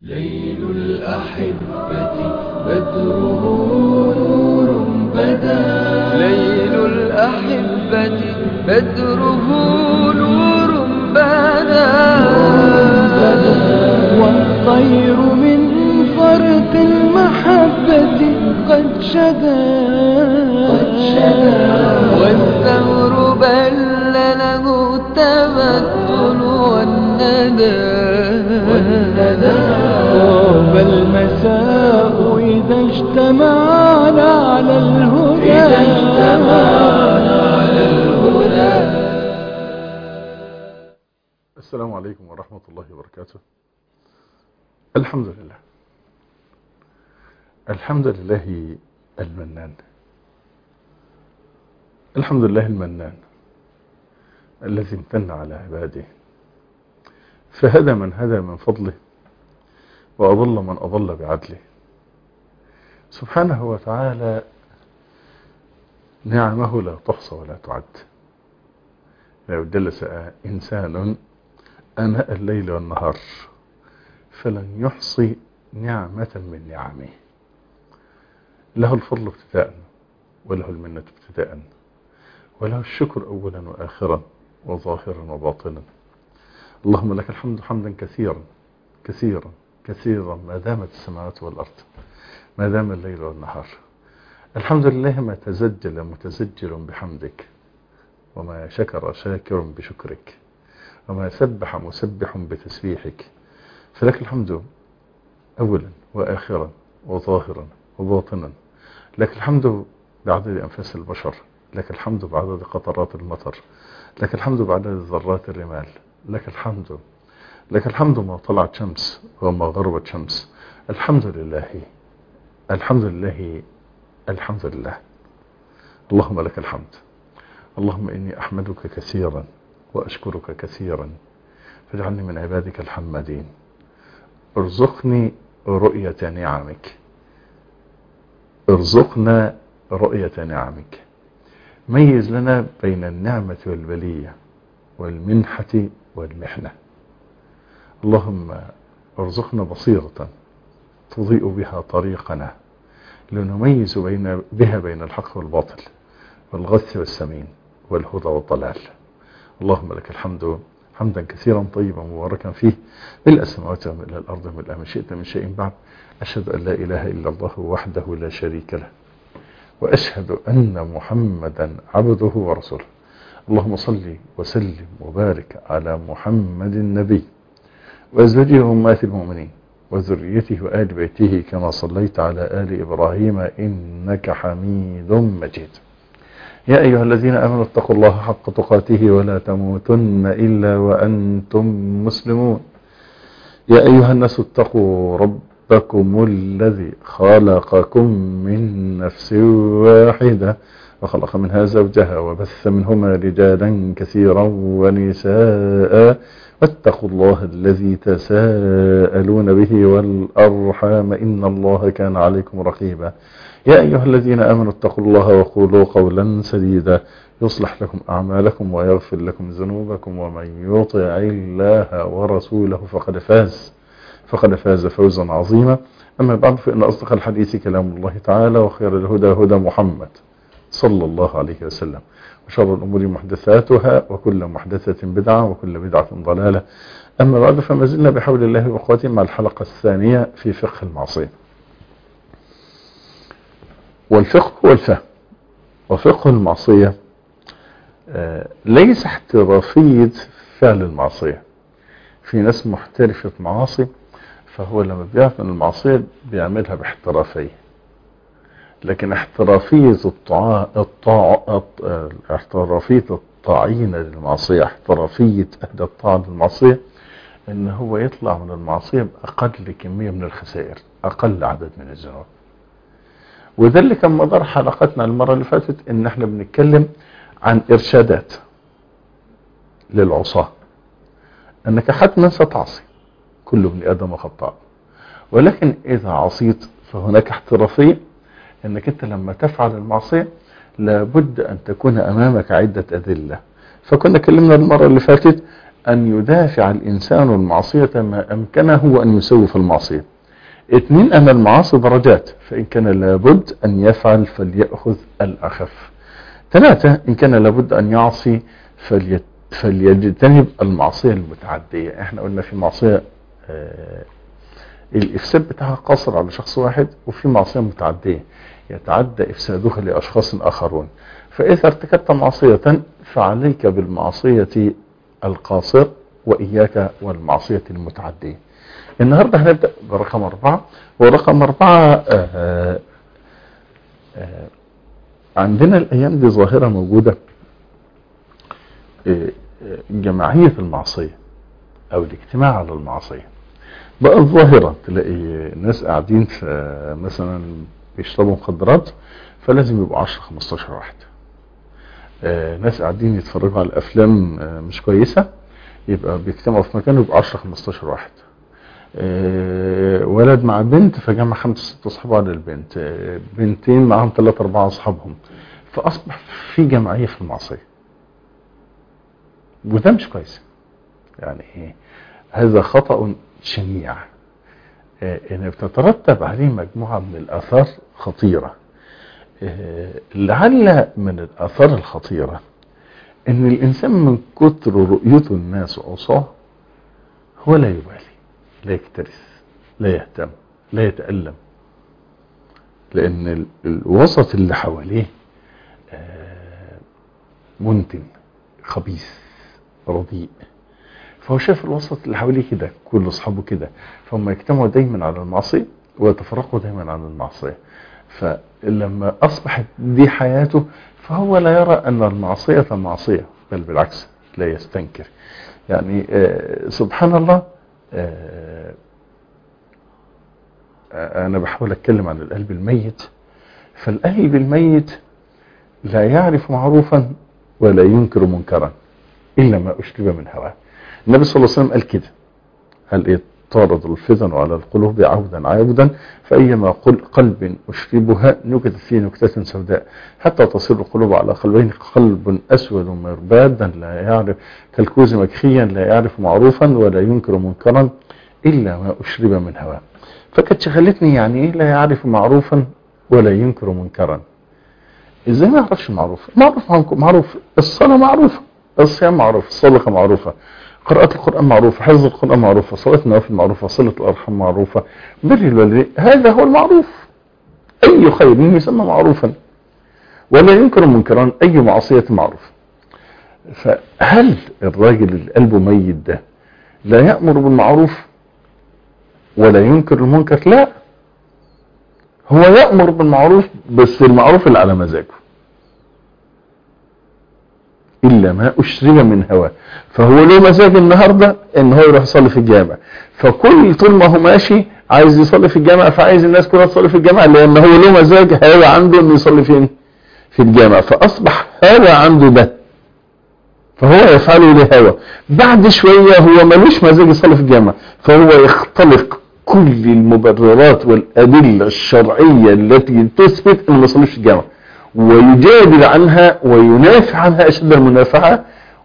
ليل الأحبة بدره نور بدا ليل الأحبة بدره نور بدا والطير من فرط المحبة قد شدا قد شدا والثور بل له التمثل والندى والندى طاب المساء إذا اجتمعنا على الهدى إذا اجتمعنا على الهدى السلام عليكم ورحمة الله وبركاته الحمد لله الحمد لله المنان الحمد لله المنان الذي امتن على عباده فهدى من هدى من فضله وأضل من أضل بعدله سبحانه وتعالى نعمه لا تحصى ولا تعد لو جلس إنسان أناء الليل والنهار فلن يحصي نعمة من نعمه له الفضل ابتداء وله المنة ابتداء وله الشكر أولا وآخرا وظاهرا وباطنا اللهم لك الحمد حمدا كثيرا كثيرا كثيرا ما دامت السماوات والأرض ما دام الليل والنهار الحمد لله ما تزجل متزجل بحمدك وما شكر شاكر بشكرك وما سبح مسبح بتسبيحك فلك الحمد أولا وآخرا وظاهرا وباطنا لك الحمد بعدد أنفاس البشر لك الحمد بعدد قطرات المطر لك الحمد بعدد ذرات الرمال لك الحمد لك الحمد ما طلعت شمس وما غربت شمس الحمد لله الحمد لله الحمد لله اللهم لك الحمد اللهم إني أحمدك كثيرا وأشكرك كثيرا فاجعلني من عبادك الحمدين ارزقني رؤية نعمك ارزقنا رؤية نعمك ميز لنا بين النعمة والبلية والمنحة والمحنة اللهم ارزقنا بصيرة تضيء بها طريقنا لنميز بين بها بين الحق والباطل والغث والسمين والهدى والضلال اللهم لك الحمد حمدا كثيرا طيبا مباركا فيه ملء السماوات وملء الأرض وملء ما شئت من شيء بعد أشهد أن لا إله إلا الله وحده لا شريك له وأشهد أن محمدا عبده ورسوله اللهم صل وسلم وبارك على محمد النبي وأزواجه أمهات المؤمنين وذريته وآل بيته كما صليت على آل إبراهيم إنك حميد مجيد يا أيها الذين آمنوا اتقوا الله حق تقاته ولا تموتن إلا وأنتم مسلمون يا أيها الناس اتقوا ربكم الذي خلقكم من نفس واحدة وخلق منها زوجها وبث منهما رجالا كثيرا ونساء واتقوا الله الذي تساءلون به والأرحام إن الله كان عليكم رقيبا يا أيها الذين آمنوا اتقوا الله وقولوا قولا سديدا يصلح لكم أعمالكم ويغفر لكم ذنوبكم ومن يطع الله ورسوله فقد فاز فقد فاز فوزا عظيما أما بعد فإن أصدق الحديث كلام الله تعالى وخير الهدى هدى محمد صلى الله عليه وسلم وشر الأمور محدثاتها وكل محدثة بدعة وكل بدعة ضلالة أما بعد فما زلنا بحول الله وقوته مع الحلقة الثانية في فقه المعصية والفقه هو الفهم وفقه المعصية ليس احترافية فعل المعصية في ناس محترفة معاصي فهو لما بيعمل المعصية بيعملها باحترافية لكن احترافية الطاعة الطاعة احترافية الطاعين للمعصية احترافية أهدى الطاعة للمعصية ان هو يطلع من المعصية بأقل كمية من الخسائر أقل عدد من الذنوب وده اللي كان مدار حلقتنا المرة اللي فاتت ان احنا بنتكلم عن ارشادات للعصاة انك حتما ستعصي كل ابن ادم خطاء ولكن اذا عصيت فهناك احترافية انك انت لما تفعل المعصية لابد ان تكون امامك عدة ادلة فكنا كلمنا المرة اللي فاتت أن يدافع الإنسان المعصية ما أمكنه وأن يسوي في المعصية اثنين أن المعاصي درجات فإن كان لابد أن يفعل فليأخذ الأخف ثلاثة إن كان لابد أن يعصي فليت فليجتنب المعصية المتعدية احنا قلنا في معصية آه الإفساد بتاعها قاصر على شخص واحد وفي معصية متعدية يتعدى إفسادها لأشخاص آخرون فإذا ارتكبت معصية فعليك بالمعصية القاصر وإياك والمعصية المتعدية النهاردة هنبدأ برقم أربعة ورقم أربعة آآ آآ عندنا الأيام دي ظاهرة موجودة جماعية المعصية أو الاجتماع على المعصية بقى ظاهرة تلاقي ناس قاعدين في مثلا بيشربوا مخدرات فلازم يبقوا 10 15 واحد ناس قاعدين يتفرجوا على الافلام مش كويسة يبقى بيجتمعوا في مكان يبقى 10 15 واحد ولد مع بنت فجمع خمسة ست اصحابه على البنت بنتين معاهم ثلاثة اربعة اصحابهم فاصبح في جمعية في المعصية وده مش كويس يعني هذا خطأ شنيع ان بتترتب عليه مجموعة من الاثار خطيرة لعل من الاثار الخطيرة ان الانسان من كتر رؤيته الناس عصاه هو لا يبالي لا يكترث لا يهتم لا يتألم لان الوسط اللي حواليه منتن خبيث رديء فهو شاف الوسط اللي حواليه كده كل اصحابه كده فهم يجتمعوا دايما على المعصيه ويتفرقوا دايما عن المعصيه فلما اصبحت دي حياته فهو لا يرى ان المعصيه معصيه بل بالعكس لا يستنكر يعني آه سبحان الله آه انا بحاول اتكلم عن القلب الميت فالقلب الميت لا يعرف معروفا ولا ينكر منكرا الا ما اشرب من هواه النبي صلى الله عليه وسلم قال كده قال ايه طارد الفتن على القلوب عودا عودا فأيما قلب أشربها نكتت فيه نكتة سوداء حتى تصير القلوب على قلبين قلب أسود مربادا لا يعرف كالكوز مكخيا لا يعرف معروفا ولا ينكر منكرا إلا ما أشرب من هواه فكانت شغلتني يعني إيه لا يعرف معروفا ولا ينكر منكرا إزاي ما يعرفش معروف معروف معروف الصلاة معروفة الصيام معروف الصدقة معروفة قراءة القرآن معروفة حفظ القرآن معروفة صلاة النوافل معروفة صلة الأرحام معروفة بر الوالدين هذا هو المعروف أي خير يسمى معروفا ولا ينكر منكرا أي معصية معروف فهل الراجل اللي قلبه ميت ده لا يأمر بالمعروف ولا ينكر المنكر لا هو يأمر بالمعروف بس المعروف اللي على مزاجه إلا ما أشرب من هواه فهو له مزاج النهاردة ان هو يروح يصلي في الجامع فكل طول ما هو ماشي عايز يصلي في الجامع فعايز الناس كلها تصلي في الجامع لان هو له مزاج هوى عنده انه يصلي فين في الجامع فاصبح هوى عنده ده فهو يفعله لهوى بعد شوية هو ملوش مزاج يصلي في الجامع فهو يختلق كل المبررات والأدلة الشرعية التي تثبت انه ما يصليش في الجامع ويجادل عنها وينافع عنها أشد المنافعة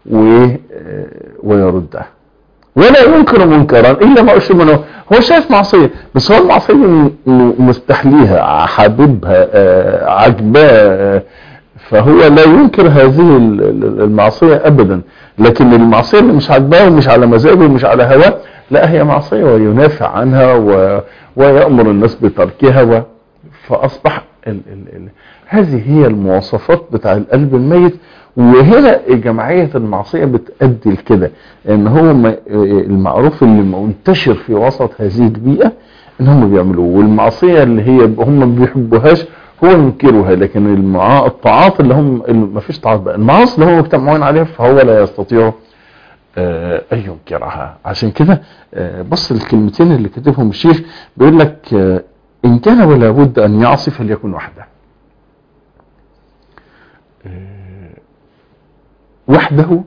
ويردها ولا ينكر منكرا إلا ما أشرب منه هو شايف معصية بس هو المعصية مستحليها حاببها عجباه فهو لا ينكر هذه المعصية أبدا لكن المعصية اللي مش عجباه ومش على مزاجه ومش على هواه لا هي معصية وينافع عنها و... ويأمر الناس بتركها و... فأصبح ال... ال... ال... هذه هي المواصفات بتاع القلب الميت وهنا جمعية المعصية بتأدي لكده ان هو المعروف اللي منتشر في وسط هذه البيئة ان هم بيعملوه والمعصية اللي هي هم ما بيحبوهاش هو ينكرها لكن المعا... الطاعات اللي هم ما فيش طاعات بقى المعاصي اللي هم مجتمعين عليها فهو لا يستطيع آه ان ينكرها عشان كده آه بص الكلمتين اللي كتبهم الشيخ بيقول لك آه ان كان ولا بد ان يعصي فليكن وحده وحده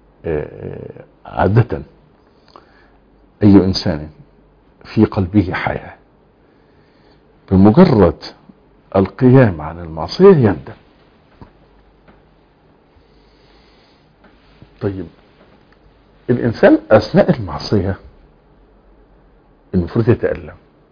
عادة أي إنسان في قلبه حياة بمجرد القيام عن المعصية يندم طيب الانسان اثناء المعصية المفروض يتألم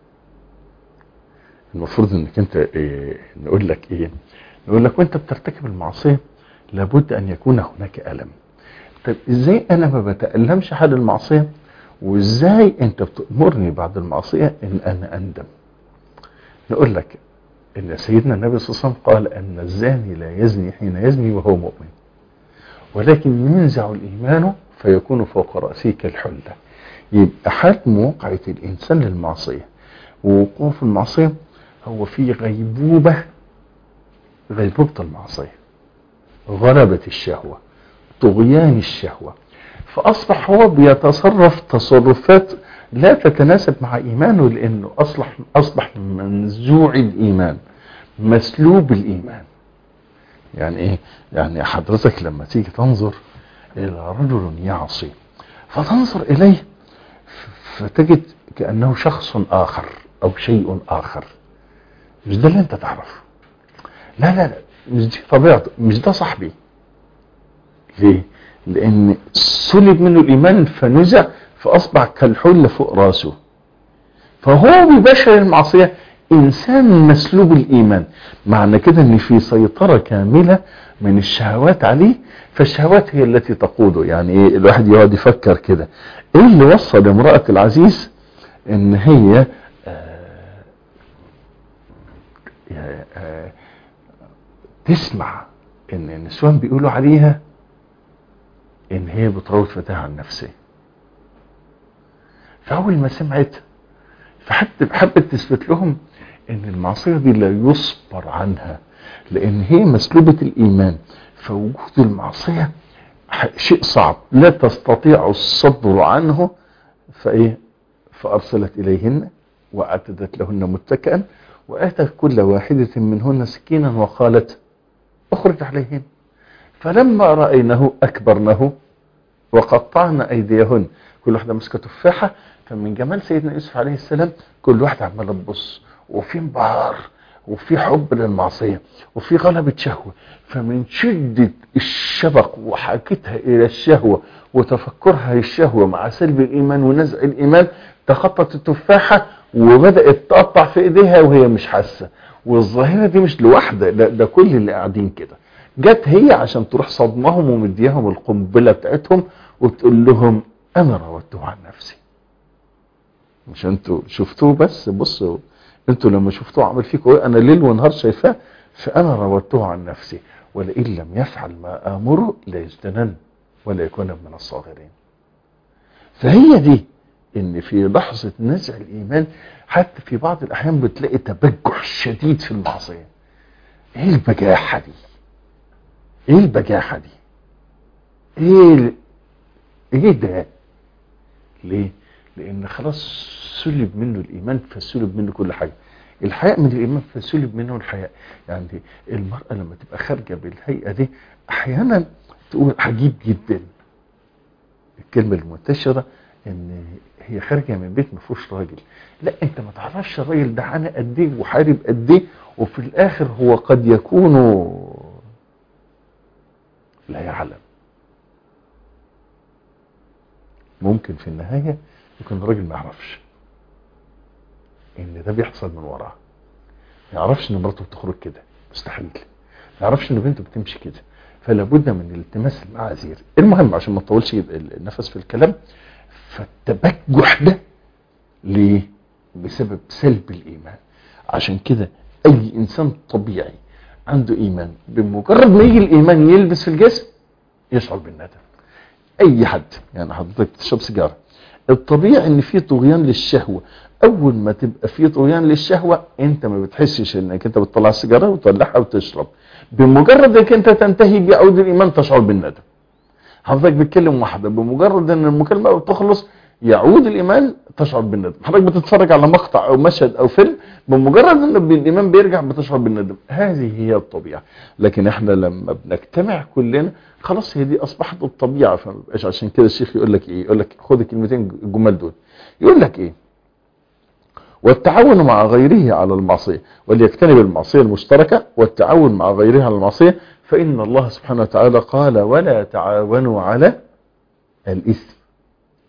المفروض انك انت إيه نقول لك ايه نقول لك وانت بترتكب المعصية لابد ان يكون هناك ألم طيب ازاي انا ما بتألمش حال المعصية وازاي انت بتأمرني بعد المعصية ان انا اندم نقول لك ان سيدنا النبي صلى الله عليه وسلم قال ان الزاني لا يزني حين يزني وهو مؤمن ولكن ينزع الايمان فيكون فوق رأسه كالحلة يبقى حال موقعة الانسان للمعصية ووقوعه في المعصية هو في غيبوبة غيبوبة المعصية غلبة الشهوة طغيان الشهوة فأصبح هو بيتصرف تصرفات لا تتناسب مع إيمانه لأنه أصبح, أصبح منزوع الإيمان مسلوب الإيمان يعني إيه؟ يعني حضرتك لما تيجي تنظر إلى رجل يعصي فتنظر إليه فتجد كأنه شخص آخر أو شيء آخر مش ده اللي أنت تعرفه لا لا لا مش دي طبيعته مش ده صاحبي ليه لان سلب منه الايمان فنزع فاصبح كالحل فوق راسه فهو ببشر المعصية انسان مسلوب الايمان معنى كده ان في سيطرة كاملة من الشهوات عليه فالشهوات هي التي تقوده يعني ايه الواحد يقعد يفكر كده ايه اللي وصل امرأة العزيز ان هي آه آه تسمع ان النسوان بيقولوا عليها ان هي بتراود فتاة عن نفسها فاول ما سمعت فحتى حبت تثبت لهم ان المعصية دي لا يصبر عنها لان هي مسلوبة الايمان فوجود المعصية شيء صعب لا تستطيع الصبر عنه فايه فارسلت اليهن واعتدت لهن متكئا واتت كل واحدة منهن سكينا وقالت اخرج عليهن فلما رأينه أكبرنه وقطعن أيديهن كل واحدة مسكة تفاحة فمن جمال سيدنا يوسف عليه السلام كل واحدة عمالة تبص وفي انبهار وفي حب للمعصية وفي غلبة شهوة فمن شدة الشبق وحاكتها إلى الشهوة وتفكرها للشهوة مع سلب الإيمان ونزع الإيمان تخطت التفاحة وبدأت تقطع في إيديها وهي مش حاسة والظاهرة دي مش لوحدة ده, ده كل اللي قاعدين كده جت هي عشان تروح صدمهم ومديهم القنبله بتاعتهم وتقول لهم انا راودته عن نفسي مش انتوا شفتوه بس بصوا انتوا لما شفتوه عمل فيكم ايه انا ليل ونهار شايفاه فانا راودته عن نفسي ولئن لم يفعل ما امره ليجتنن ولا يكون من الصاغرين فهي دي ان في لحظة نزع الايمان حتى في بعض الاحيان بتلاقي تبجح شديد في المعصية ايه البجاحة دي ايه البجاحة دي ايه ال... ايه ده ليه لان خلاص سلب منه الايمان فسلب منه كل حاجة الحياء من الايمان فسلب منه الحياء يعني المرأة لما تبقى خارجة بالهيئة دي احيانا تقول عجيب جدا الكلمة المنتشرة ان هي خارجة من بيت ما فيهوش راجل لا انت ما تعرفش الراجل ده عانى قد ايه وحارب قد ايه وفي الاخر هو قد يكون لا يعلم ممكن في النهاية يكون الراجل ما يعرفش ان ده بيحصل من وراه ما يعرفش ان مراته بتخرج كده مستحيل ما يعرفش ان بنته بتمشي كده فلا بد من التماس المعاذير المهم عشان ما نطولش النفس في الكلام فالتبجح ده ليه بسبب سلب الايمان عشان كده اي انسان طبيعي عنده ايمان بمجرد ما يجي الايمان يلبس في الجسم يشعر بالندم اي حد يعني حضرتك بتشرب سيجاره الطبيعي ان في طغيان للشهوه اول ما تبقى في طغيان للشهوه انت ما بتحسش انك انت بتطلع السيجاره وتولعها وتشرب بمجرد انك انت تنتهي بيعود الايمان تشعر بالندم حضرتك بتكلم واحده بمجرد ان المكالمه بتخلص يعود الايمان تشعر بالندم حضرتك بتتفرج على مقطع او مشهد او فيلم بمجرد ان الايمان بيرجع بتشعر بالندم هذه هي الطبيعه لكن احنا لما بنجتمع كلنا خلاص هي دي اصبحت الطبيعه فما بقاش عشان كده الشيخ يقول لك ايه يقول لك خد الكلمتين الجمال دول يقول لك ايه والتعاون مع غيره على المعصيه وليجتنب المعصيه المشتركه والتعاون مع غيره على المعصيه فان الله سبحانه وتعالى قال ولا تعاونوا على الاثم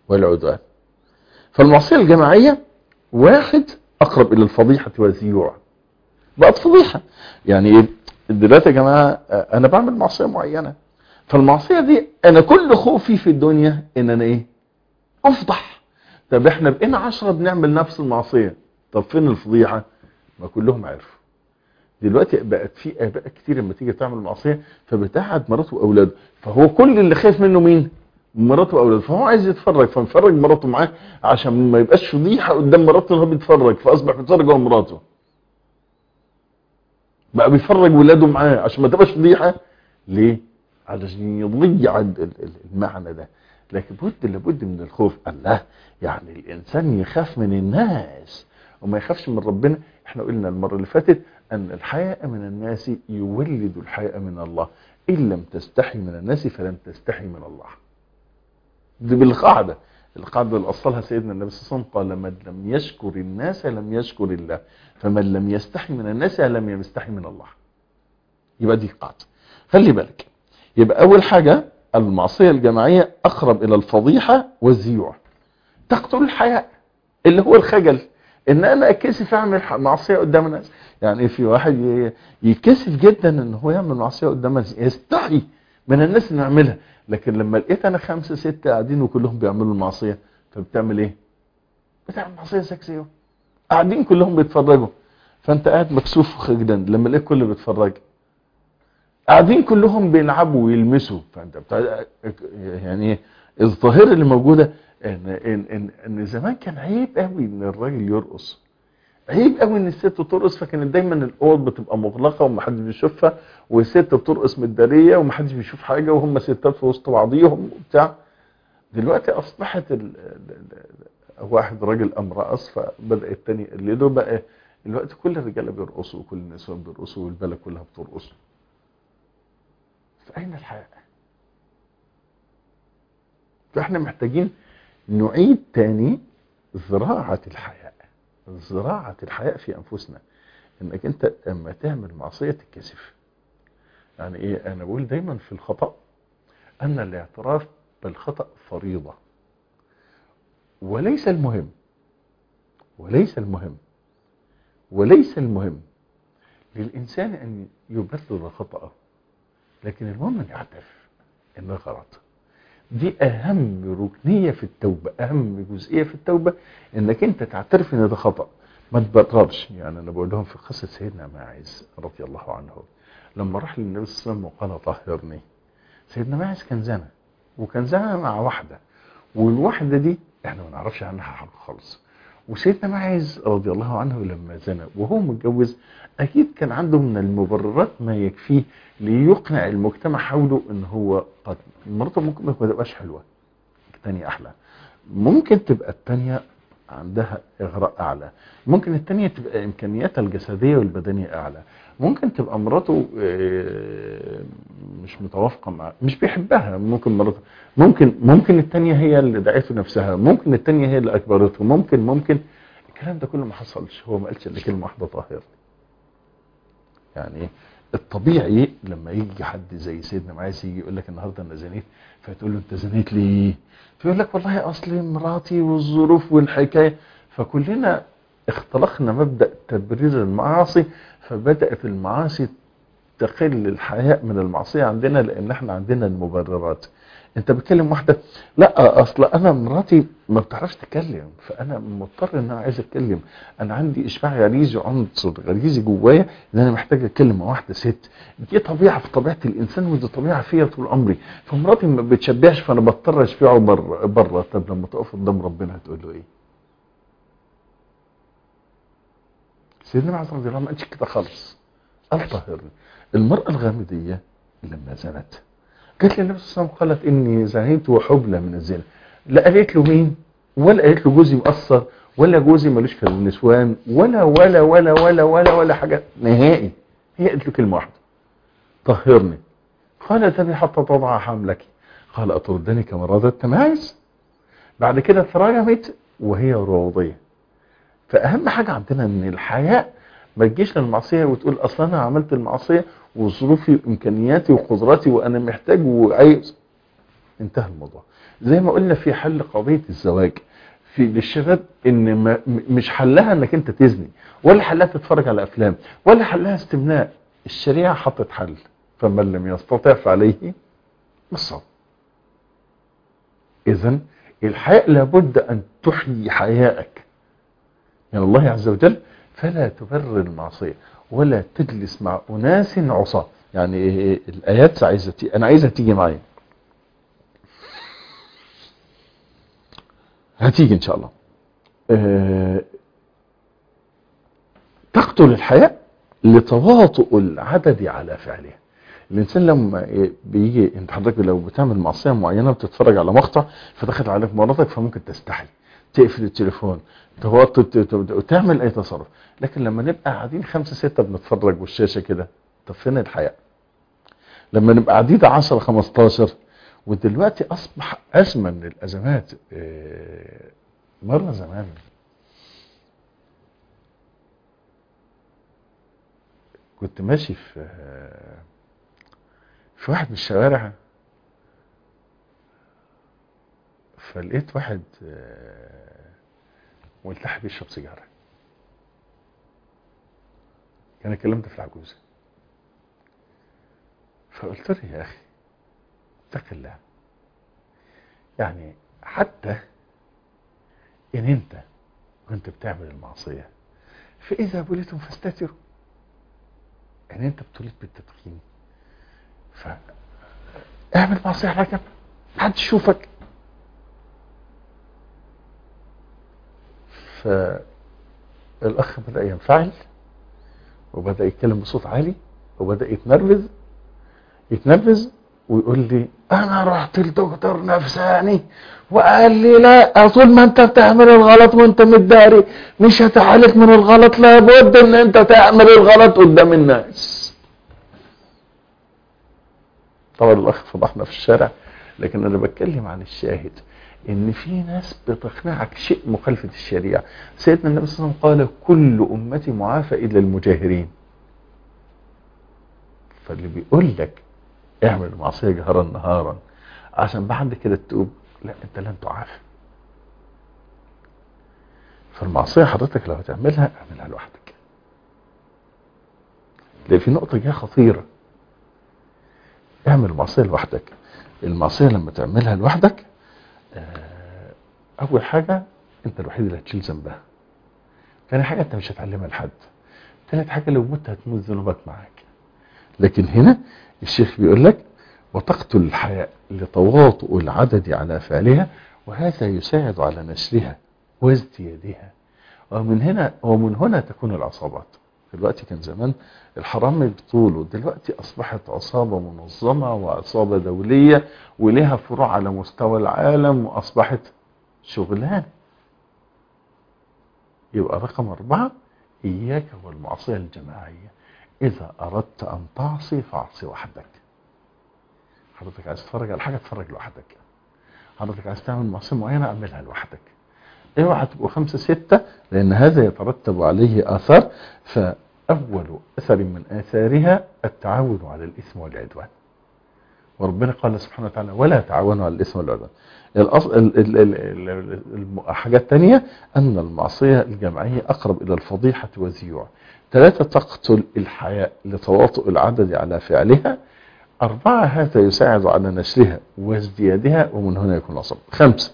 والعدوان فالمعصية الجماعية واحد أقرب إلى الفضيحة والزيوع بقت فضيحة يعني إيه؟ دلوقتي يا جماعة آه، أنا بعمل معصية معينة فالمعصية دي أنا كل خوفي في الدنيا إن أنا إيه أفضح طب إحنا بقينا عشرة بنعمل نفس المعصية طب فين الفضيحة ما كلهم عرفوا دلوقتي بقت في اباء كتير لما تيجي تعمل معصيه فبتقعد مراته واولاده فهو كل اللي خايف منه مين مراته واولاده فهو عايز يتفرج فمفرج مراته معاه عشان ما يبقاش فضيحه قدام مراته ان هو بيتفرج فاصبح بيتفرج هو مراته بقى بيفرج ولاده معاه عشان ما تبقاش فضيحه ليه علشان يضيع ال- ال- ال- المعنى ده لكن بد لابد من الخوف الله يعني الانسان يخاف من الناس وما يخافش من ربنا احنا قلنا المره اللي فاتت ان الحياء من الناس يولد الحياء من الله ان لم تستحي من الناس فلن تستحي من الله دي بالقاعده القاعده اللي اصلها سيدنا النبي صلى الله عليه وسلم قال من لم يشكر الناس لم يشكر الله فمن لم يستحي من الناس لم يستحي من الله يبقى دي قاعده خلي بالك يبقى اول حاجه المعصيه الجماعيه اقرب الى الفضيحه والزيوع تقتل الحياء اللي هو الخجل ان انا اتكسف اعمل ح- معصيه قدام الناس يعني في واحد ي- يتكسف جدا ان هو يعمل معصيه قدام الناس يستحي من الناس انه يعملها لكن لما لقيت انا خمسه سته قاعدين وكلهم بيعملوا المعصيه فبتعمل ايه بتعمل معصيه سكسيه قاعدين كلهم بيتفرجوا فانت قاعد مكسوف وخجلا لما لقيت كله بيتفرج قاعدين كلهم بيلعبوا ويلمسوا فانت بتاع يعني ايه الظاهره اللي موجوده ان ان ان, إن زمان كان عيب قوي ان الراجل يرقص عيب قوي ان الست ترقص فكانت دايما الاوض بتبقى مغلقه ومحدش بيشوفها والست بترقص متداريه ومحدش بيشوف حاجه وهم ستات في وسط بعضيهم وبتاع دلوقتي اصبحت ال ال ال واحد راجل قام رقص فبدا التاني يقلده بقى الوقت كل الرجاله بيرقصوا وكل النسوان بيرقصوا والبلد كلها بترقص فاين الحياء فاحنا محتاجين نعيد تاني زراعة الحياء زراعة الحياء في أنفسنا إنك أنت لما تعمل معصية تتكسف يعني إيه أنا بقول دايما في الخطأ أن الاعتراف بالخطأ فريضة وليس المهم وليس المهم وليس المهم للإنسان أن يبرر خطأه لكن المهم أن يعترف إنه غلط دي اهم ركنية في التوبة اهم جزئية في التوبة انك انت تعترف ان ده خطأ ما تبررش يعني انا بقول لهم في قصة سيدنا ماعز رضي الله عنه لما راح للنبي صلى الله عليه وسلم وقال طهرني سيدنا ماعز كان زنى وكان زنى مع واحدة والواحدة دي احنا ما نعرفش عنها حاجة خالص وسيدنا ماعز رضي الله عنه لما زنى وهو متجوز اكيد كان عنده من المبررات ما يكفيه ليقنع المجتمع حوله ان هو قد مراته ممكن ما تبقاش حلوه الثانيه احلى ممكن تبقى الثانيه عندها اغراء اعلى ممكن الثانيه تبقى امكانياتها الجسديه والبدنيه اعلى ممكن تبقى مراته آه، مش متوافقه مع مش بيحبها ممكن مراته ممكن ممكن الثانيه هي اللي دعته نفسها ممكن الثانيه هي اللي اجبرته ممكن ممكن الكلام ده كله ما حصلش هو ما قالش الا كلمه واحده طاهره يعني الطبيعي لما يجي حد زي سيدنا معاذ يجي يقول لك النهارده انا زنيت فتقول له انت زنيت ليه؟ فيقول لك والله اصل مراتي والظروف والحكايه فكلنا اختلقنا مبدا تبرير المعاصي فبدات المعاصي تقل الحياء من المعصيه عندنا لان احنا عندنا المبررات انت بتكلم واحده لا اصل انا مراتي ما بتعرفش تتكلم فانا مضطر ان انا عايز اتكلم انا عندي اشباع غريزي عنصر غريزي جوايا ان انا محتاج اتكلم مع واحده ست دي طبيعه في طبيعه الانسان ودي طبيعه فيا طول عمري فمراتي ما بتشبعش فانا بضطر اشبعه بره بره طب لما تقف قدام ربنا هتقول له ايه؟ سيدنا معاذ رضي الله عنه ما قالش كده خالص قال طهرني المراه الغامديه لما زنت قالت للنبي صلى الله عليه وسلم قالت اني زنيت وحبلى من الزنا لا قالت له مين ولا قالت له جوزي مقصر ولا جوزي ملوش في النسوان ولا ولا ولا ولا ولا ولا حاجه نهائي هي قالت له كلمه واحده طهرني قال تبي حتى تضع حملك قال أتردني كما رددت معز بعد كده تراجمت وهي راضية فأهم حاجة عندنا ان الحياء ما تجيش للمعصية وتقول أصلا أنا عملت المعصية وظروفي وإمكانياتي وقدراتي وأنا محتاج وعايز انتهى الموضوع زي ما قلنا في حل قضية الزواج في للشباب ان ما م- مش حلها انك انت تزني ولا حلها تتفرج على افلام ولا حلها استمناء الشريعة حطت حل فمن لم يستطع فعليه بالصوم اذا الحياء لابد ان تحيي حياءك يعني الله عز وجل فلا تبرر المعصية ولا تجلس مع أناس عصاة يعني إيه إيه الآيات عايزة تي... أنا عايزها تيجي معايا هتيجي إن شاء الله أه... تقتل الحياء لتواطؤ العدد على فعلها الانسان لما ي- بيجي انت حضرتك لو بتعمل معصيه معينه بتتفرج على مقطع فدخل عليك مراتك فممكن تستحي تقفل التليفون توطي ت- ت- وتعمل اي تصرف لكن لما نبقى قاعدين خمسة ستة بنتفرج والشاشة كده طب فين الحياء لما نبقى قاعدين 10 15 ودلوقتي اصبح ازمه من الازمات إيه، مره زمان كنت ماشي في في واحد من الشوارع فلقيت واحد آه، ملتحي بيشرب سيجاره كان الكلام ده في العجوزه فقلت له يا اخي اتق الله يعني حتى ان انت كنت بتعمل المعصيه فاذا بليتم فاستتروا يعني انت ابتليت بالتدخين ف اعمل معصيه على جنب محدش يشوفك فالاخ بدا ينفعل وبدا يتكلم بصوت عالي وبدا يتنرفز يتنرفز ويقول لي انا رحت لدكتور نفساني وقال لي لا طول ما انت بتعمل الغلط وانت متداري مش هتعالج من الغلط لابد ان انت تعمل الغلط قدام الناس طبعا الاخ فضحنا في الشارع لكن انا بتكلم عن الشاهد ان في ناس بتقنعك شيء مخالفة الشريعة سيدنا النبي صلى الله عليه وسلم قال كل امتي معافى الا المجاهرين فاللي بيقول لك اعمل معصية جهرا نهارا عشان بعد كده تتوب لا انت لن تعافى فالمعصية حضرتك لو هتعملها اعملها لوحدك لان في نقطة جاية خطيرة اعمل معصية لوحدك المعصية لما تعملها لوحدك آه، اول حاجة انت الوحيد اللي هتشيل ذنبها تاني حاجة انت مش هتعلمها لحد تالت حاجة لو مت هتموت ذنوبك معاك لكن هنا الشيخ بيقول لك وتقتل الحياء لتواطؤ العدد على فعلها وهذا يساعد على نشرها وازديادها ومن هنا ومن هنا تكون العصابات دلوقتي كان زمان الحرامي بطوله دلوقتي اصبحت عصابة منظمة وعصابة دولية ولها فروع على مستوى العالم واصبحت شغلان يبقى رقم اربعة اياك والمعصية الجماعية اذا اردت ان تعصي فاعصي وحدك حضرتك عايز تتفرج على حاجة اتفرج لوحدك حضرتك عايز تعمل معصية معينة اعملها لوحدك اوعى تبقوا خمسة ستة لان هذا يترتب عليه اثار فاول اثر من اثارها التعاون على الاثم والعدوان وربنا قال سبحانه وتعالى ولا تعاونوا على الاثم والعدوان الأص... ال... ال... ال... ال... الم- حاجة تانية ان المعصية الجماعية اقرب الى الفضيحة والزيوع ثلاثة تقتل الحياء لتواطؤ العدد على فعلها أربعة هذا يساعد على نشرها وازديادها ومن هنا يكون العصب خمسة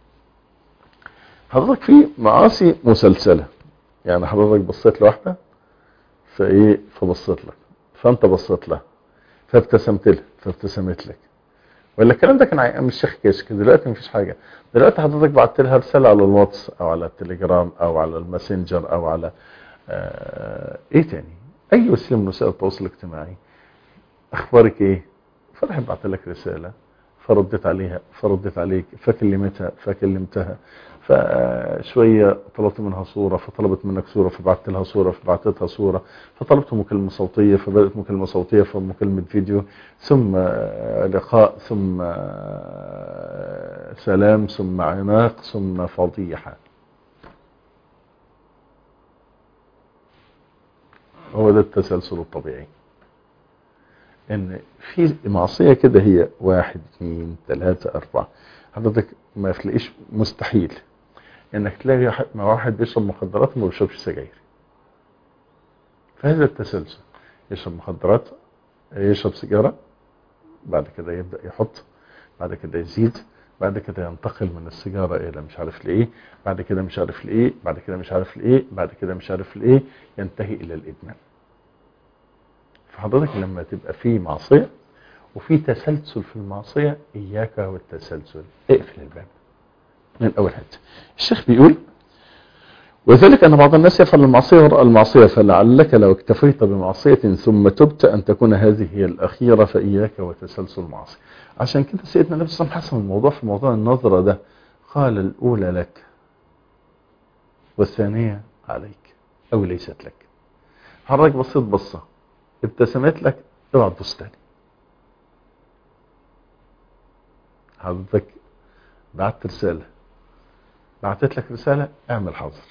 حضرتك في معاصي مسلسلة يعني حضرتك بصيت لواحدة فايه فبصيت لك فانت بصيت لها فابتسمت لها فابتسمت لك ولا الكلام ده كان ايام الشيخ كشك دلوقتي مفيش حاجة دلوقتي حضرتك بعت لها رسالة على الواتس او على التليجرام او على الماسنجر او على آه ايه تاني اي وسيله من وسائل التواصل الاجتماعي اخبارك ايه فراح بعت لك رساله فردت عليها فردت عليك فكلمتها فكلمتها فشويه طلبت منها صوره فطلبت منك صوره فبعت لها صوره فبعتتها صوره فطلبت مكالمه صوتيه فبدات مكالمه صوتيه فمكالمه فيديو ثم آه، لقاء ثم آه، سلام ثم عناق ثم فضيحه هو ده التسلسل الطبيعي ان في معصية كده هي واحد اثنين ثلاثة اربعة حضرتك ما تلاقيش مستحيل انك تلاقي واحد- مع واحد بيشرب مخدرات وما بيشربش سجاير فهذا التسلسل يشرب مخدرات يشرب سيجارة بعد كده يبدأ يحط بعد كده يزيد بعد كده ينتقل من السيجارة إلى مش عارف لإيه بعد كده مش عارف لإيه بعد كده مش عارف لإيه بعد كده مش عارف لإيه ينتهي إلى الإدمان فحضرتك لما تبقى في معصية وفي تسلسل في المعصية إياك والتسلسل اقفل الباب من أول حتة الشيخ بيقول وذلك أن بعض الناس يفعل المعصية وراء المعصية فلعلك لو اكتفيت بمعصية ثم تبت أن تكون هذه هي الأخيرة فإياك وتسلسل المعاصي عشان كده سيدنا النبي صلى الله عليه وسلم حسم الموضوع في موضوع النظرة ده قال الأولى لك والثانية عليك أو ليست لك حضرتك بصيت بصة ابتسمت لك اوعى تبص تاني حضرتك بعت رسالة بعتت لك رسالة اعمل حظر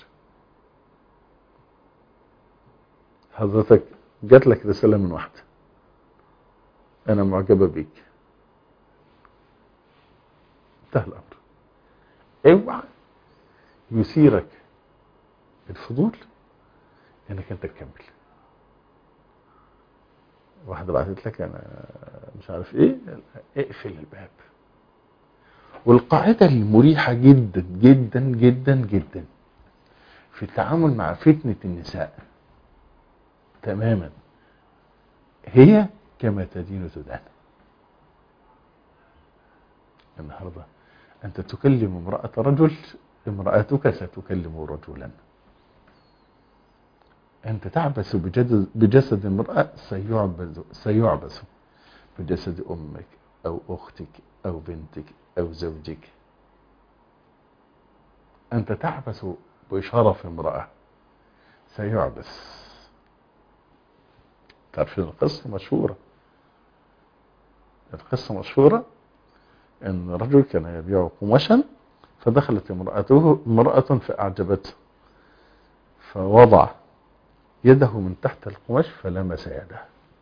حضرتك جات لك رسالة من واحدة انا معجبة بيك انتهى الامر اوعى يثيرك الفضول انك انت تكمل واحدة بعتت لك انا مش عارف ايه اقفل الباب والقاعدة المريحة جدا جدا جدا جدا في التعامل مع فتنة النساء تماما هي كما تدين تدان النهاردة أنت تكلم امرأة رجل امرأتك ستكلم رجلا أنت تعبث بجد- بجسد امرأة سيعبث, سيعبث بجسد أمك أو أختك أو بنتك أو زوجك أنت تعبث بشرف امرأة سيعبث تعرفين القصة مشهورة القصة مشهورة أن رجل كان يبيع قماشا فدخلت امرأته امرأة فأعجبته فوضع يده من تحت القماش فلمس يده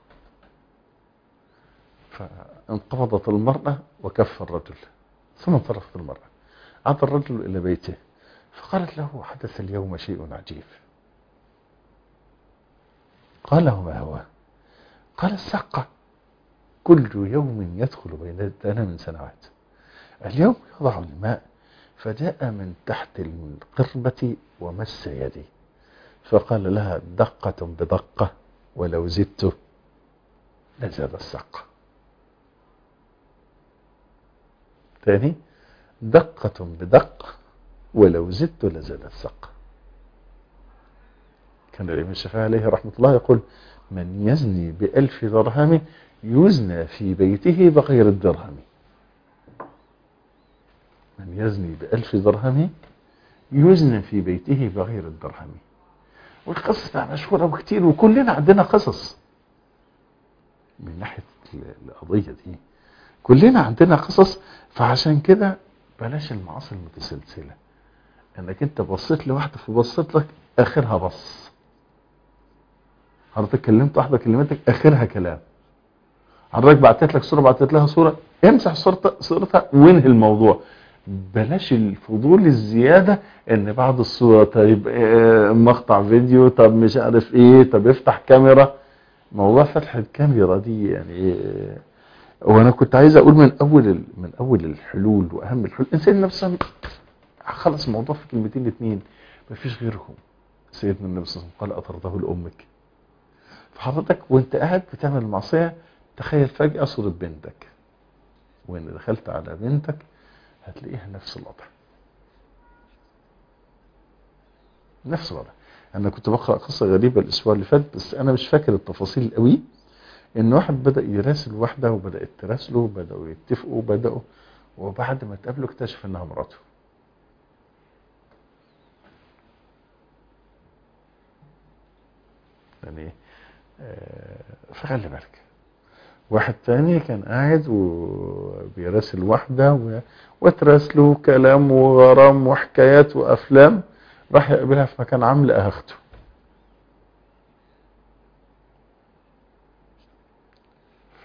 فانقبضت المرأة وكف الرجل ثم انصرفت المرأة عاد الرجل إلى بيته فقالت له حدث اليوم شيء عجيب قال وما هو قال السقة كل يوم يدخل بيننا من سنوات اليوم يضع الماء فجاء من تحت القربة ومس يدي فقال لها دقة بدقة ولو زدت لزاد السقة ثاني دقة بدق ولو زدت لزاد السقة كان الإمام الشافعي عليه رحمة الله يقول من يزني بألف درهم يزنى في بيته بغير الدرهم من يزني بألف درهم يزنى في بيته بغير الدرهم والقصة مشهورة وكتير وكلنا عندنا قصص من ناحية القضية دي كلنا عندنا قصص فعشان كده بلاش المعاصي المتسلسلة انك انت بصيت لواحدة فبصيت لك اخرها بص حضرتك كلمت واحدة كلمتك اخرها كلام حضرتك بعتت لك صورة بعتت لها صورة امسح صورتها صورتها وانهي الموضوع بلاش الفضول الزيادة ان بعد الصورة طيب آه، مقطع فيديو طب مش عارف ايه طب افتح كاميرا موضوع فتح الكاميرا دي يعني آه، وانا كنت عايز اقول من اول ال- من اول الحلول واهم الحلول الانسان نفسه خلص الموضوع في كلمتين اتنين مفيش غيرهم سيدنا النبي صلى الله عليه وسلم قال اطرده لامك فحضرتك وانت قاعد بتعمل المعصيه تخيل فجاه صوره بنتك وان دخلت على بنتك هتلاقيها نفس الوضع نفس الوضع انا كنت بقرا قصه غريبه الاسبوع اللي فات بس انا مش فاكر التفاصيل قوي ان واحد بدا يراسل واحده وبدات تراسله وبداوا يتفقوا وبداوا وبعد ما اتقابلوا اكتشف انها مراته يعني آه، فخلي بالك واحد تاني كان قاعد وبيراسل واحدة و- وتراسله كلام وغرام وحكايات وأفلام راح يقابلها في مكان عام لقاها أخته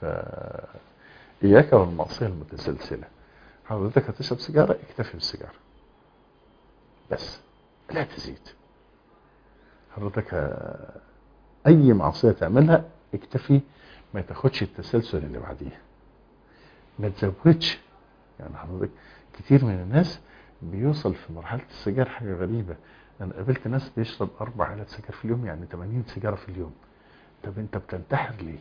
فإياك والمعصية المتسلسلة حضرتك هتشرب سيجارة اكتفي بالسيجارة بس لا تزيد حضرتك ه- أي معصية تعملها اكتفي ما تاخدش التسلسل اللي بعديها ما تزودش يعني حضرتك كتير من الناس بيوصل في مرحلة السجاير حاجة غريبة أنا قابلت ناس بيشرب أربع علب سجاير في اليوم يعني 80 سيجارة في اليوم طب أنت بتنتحر ليه؟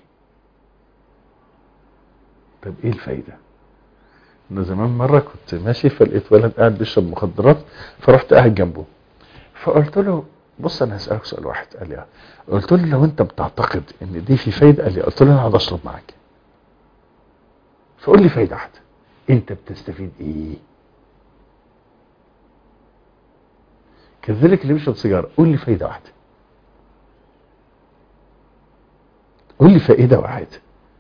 طب إيه الفايدة؟ أنا زمان مرة كنت ماشي فلقيت ولد قاعد بيشرب مخدرات فرحت قاعد جنبه فقلت له بص أنا هسألك سؤال واحد قال لي آه. قلت له لو أنت بتعتقد إن دي في فايدة قال لي قلت له أنا هقعد أشرب معاك فقول لي فايدة واحدة أنت بتستفيد إيه؟ كذلك اللي بيشرب سيجاره قول لي فايده واحده قول لي فائده واحده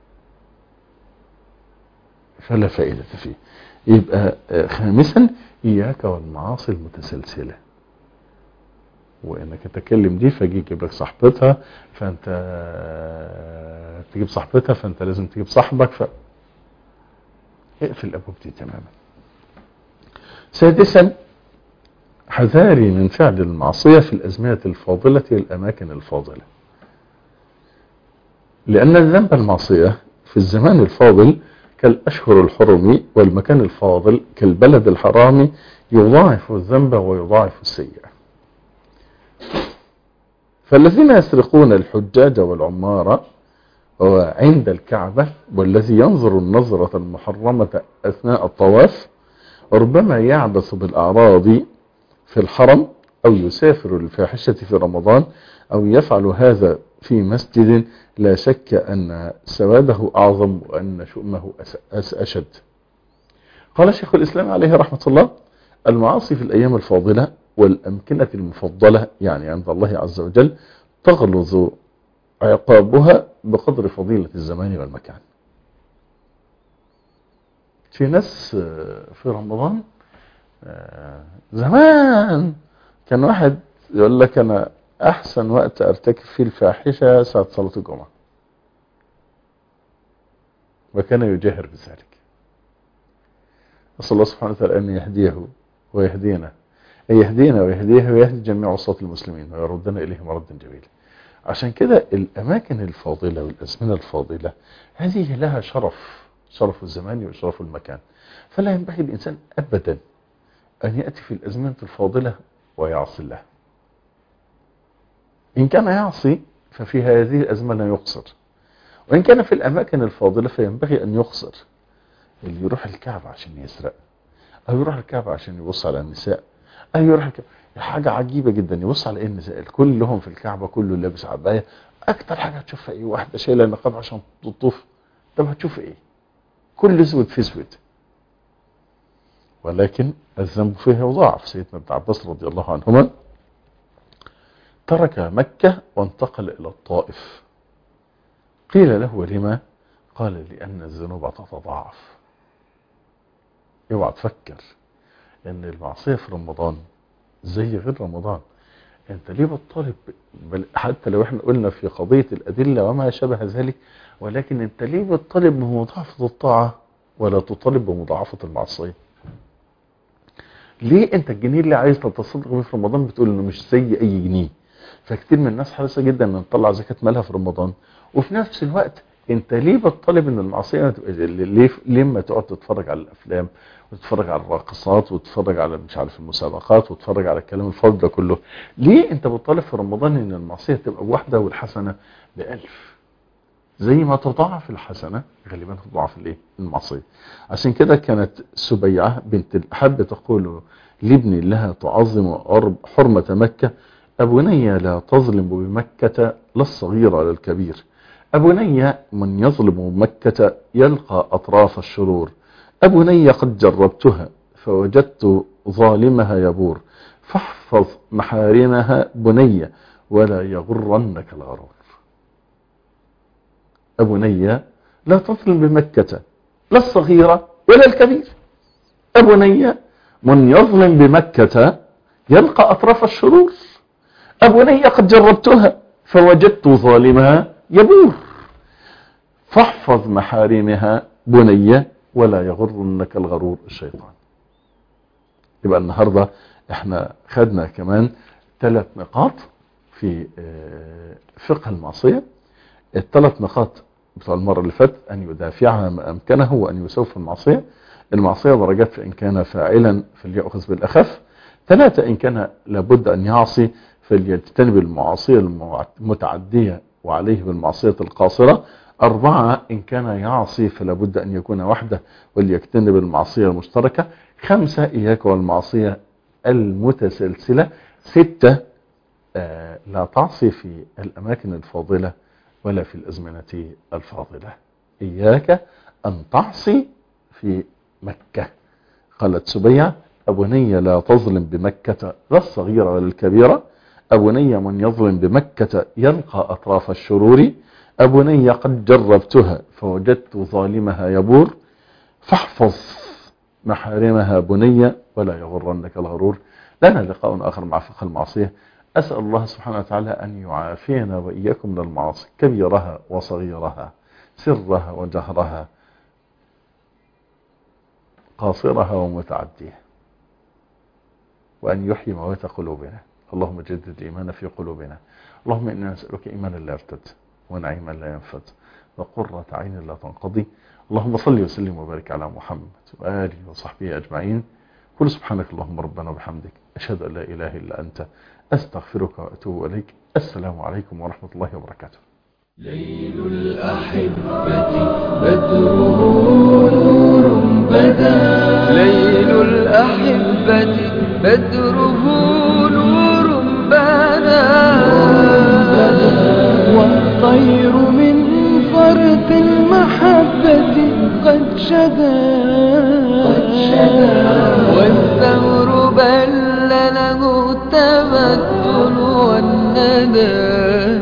فلا فائده فيه يبقى آه، خامسا اياك والمعاصي المتسلسله وانك تتكلم دي فجي يجيب لك صاحبتها فانت آه، تجيب صاحبتها فانت لازم تجيب صاحبك ف اقفل الابواب دي تماما سادسا حذاري من فعل المعصية في الأزمنة الفاضلة والأماكن الفاضلة لأن الذنب المعصية في الزمان الفاضل كالأشهر الحرم والمكان الفاضل كالبلد الحرام يضاعف الذنب ويضاعف السيئة فالذين يسرقون الحجاج والعمار وعند الكعبة والذي ينظر النظرة المحرمة أثناء الطواف ربما يعبث بالأعراض في الحرم أو يسافر للفاحشة في رمضان أو يفعل هذا في مسجد لا شك أن سواده أعظم وأن شؤمه أس- أس- أشد قال شيخ الإسلام عليه رحمة الله المعاصي في الأيام الفاضلة والأمكنة المفضلة يعني عند الله عز وجل تغلظ عقابها بقدر فضيلة الزمان والمكان في ناس آه، في رمضان آه، زمان كان واحد يقول لك انا احسن وقت ارتكب فيه الفاحشه ساعه صلاه الجمعه وكان يجاهر بذلك اسال الله سبحانه وتعالى ان يهديه ويهدينا ان يهدينا ويهديه ويهدي جميع عصاة المسلمين ويردنا اليه مردا جميلا عشان كده الاماكن الفاضله والازمنه الفاضله هذه لها شرف شرف الزمان وشرف المكان فلا ينبغي الانسان ابدا أن يأتي في الأزمنة الفاضلة ويعصي الله إن كان يعصي ففي هذه الأزمنة يقصر وإن كان في الأماكن الفاضلة فينبغي أن يقصر اللي يروح الكعبة عشان يسرق أو يروح الكعبة عشان يبص على النساء أو يروح الكعبة حاجة عجيبة جدا يبص على إيه النساء كلهم في الكعبة كله لابس عباية أكتر حاجة هتشوفها إيه واحدة شايلة النقاب عشان تطوف طب هتشوف إيه كل اسود في اسود ولكن الذنب فيه يضاعف سيدنا ابن عباس رضي الله عنهما ترك مكة وانتقل إلى الطائف قيل له لما قال لأن الذنوب تتضاعف اوعى تفكر ان المعصية في رمضان زي غير رمضان انت ليه بتطالب بل حتى لو احنا قلنا في قضية الأدلة وما شابه ذلك ولكن انت ليه بتطالب بمضاعفة الطاعة ولا تطالب بمضاعفة المعصية ليه انت الجنيه اللي عايز تتصدق بيه في رمضان بتقول انه مش زي اي جنيه فكتير من الناس حريصه جدا ان تطلع زكاه مالها في رمضان وفي نفس الوقت انت ليه بتطالب ان المعصيه ما تبقى- ليه ليه ما تقعد تتفرج على الافلام وتتفرج على الراقصات وتتفرج على مش عارف المسابقات وتتفرج على الكلام الفاضي ده كله ليه انت بتطالب في رمضان ان المعصيه تبقى بواحده والحسنه بألف زي ما تضاعف الحسنة غالبا تضاعف الايه المعصية عشان كده كانت سبيعة بنت الأحب تقول لابن لها تعظم أرب- حرمة مكة أبني لا تظلم بمكة لا الصغير ولا الكبير أبني من يظلم مكة يلقى أطراف الشرور أبني قد جربتها فوجدت ظالمها يبور فاحفظ محارمها بني ولا يغرنك الغرور أبني لا تظلم بمكة لا الصغيرة ولا الكبير أبني من يظلم بمكة يلقى أطراف الشرور أبني قد جربتها فوجدت ظالمها يبور فاحفظ محارمها بني ولا يغرنك الغرور الشيطان يبقى النهاردة احنا خدنا كمان ثلاث نقاط في فقه المعصية الثلاث نقاط بتوع المرة اللي فاتت أن يدافعها ما أمكنه وأن يسوف المعصية المعصية درجات فإن كان فاعلا فليأخذ بالأخف ثلاثة إن كان لابد أن يعصي فليجتنب المعاصية المتعدية وعليه بالمعصية القاصرة أربعة إن كان يعصي فلابد أن يكون وحده وليجتنب المعصية المشتركة خمسة إياك والمعصية المتسلسلة ستة آه لا تعصي في الأماكن الفاضلة ولا في الأزمنة الفاضلة إياك أن تعصي في مكة قالت سبيع أبني لا تظلم بمكة لا الصغيرة ولا الكبيرة أبني من يظلم بمكة يلقى أطراف الشرور أبني قد جربتها فوجدت ظالمها يبور فاحفظ محارمها بني ولا يغرنك الغرور لنا لقاء آخر مع فقه المعصية أسأل الله سبحانه وتعالى أن يعافينا وإياكم من المعاصي كبيرها وصغيرها سرها وجهرها قاصرها ومتعديها وأن يحيي موات قلوبنا اللهم جدد الإيمان في قلوبنا اللهم إنا نسألك إيمانا لا يرتد ونعيما لا ينفد وقرة عين لا تنقضي اللهم صل وسلم وبارك على محمد وآله وصحبه أجمعين قل سبحانك اللهم ربنا وبحمدك أشهد أن لا إله إلا أنت أستغفرك وأتوب إليك السلام عليكم ورحمة الله وبركاته ليل الأحبة بدره نور بدا ليل الأحبة بدره نور بدا والطير من فرط المحبة قد شدا والثور بل له التمثل والندى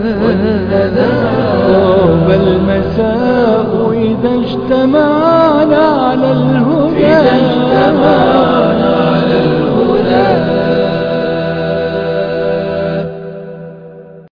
طاب المساء إذا اجتمعنا على الهدى